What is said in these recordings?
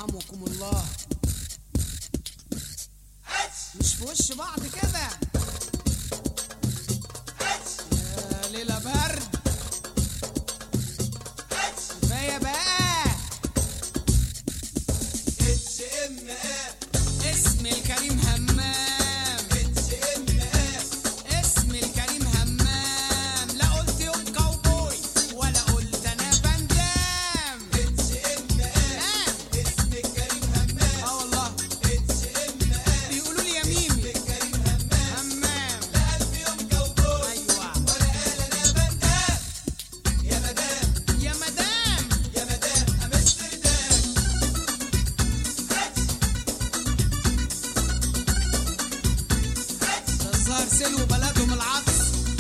يرحمكم الله مش في وش بعض كده يا ليلة برد كفاية بقى اسم الكريم همام اسم الكريم همام لا قلت يوم كاوبوي ولا قلت انا بندام آه. اه والله بيقولوا لي يا ميمي همام ايوه يا مدام ده الظاهر سلو بلدهم العطس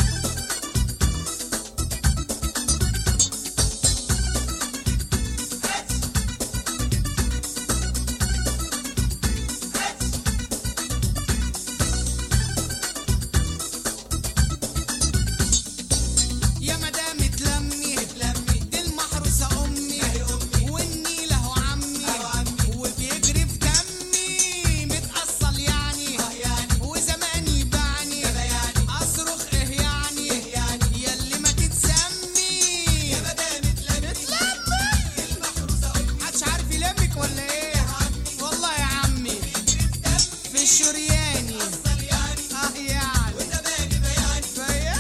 يا مدام اتلمي دي المحروسة أمي والنيل أهو عمي وبيجري في دمي متأصل يعني وزماني باعني أصرخ إيه يعني ياللي ما تتسمي اتلمي محدش عارف يلمك ولا إيه والله يا عمي في الشرياني اه يعني فيعني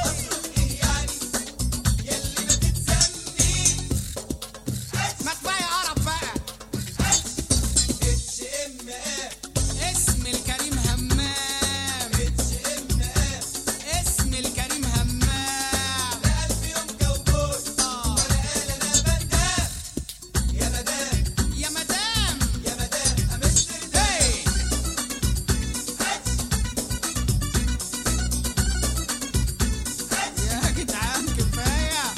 ما كفايه قرف بقى اسم الكريم همام اسم الكريم همام آه. يا مدام هي. يا جدعان كفايه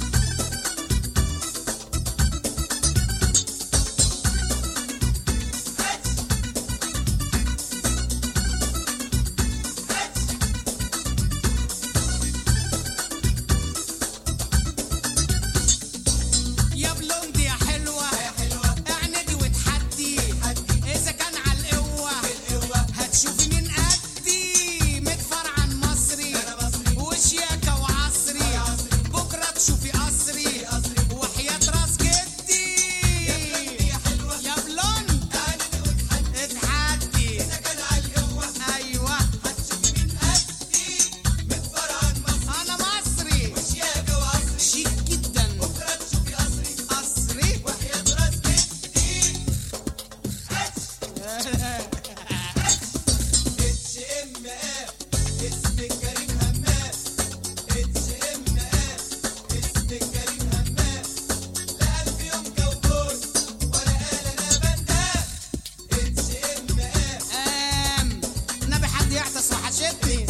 يا بلوندي يا حلوة اعندي وتحدي إذا كان على القوة هتشوفي من قدي مدفر عن مصري وشياكة وعصري بكرة تشوفي قصري وحياة راس جدي يا بلوند اتحدي أيوة أنا مصري شيك جدا قصري قام نبي حد يعطس وحشتني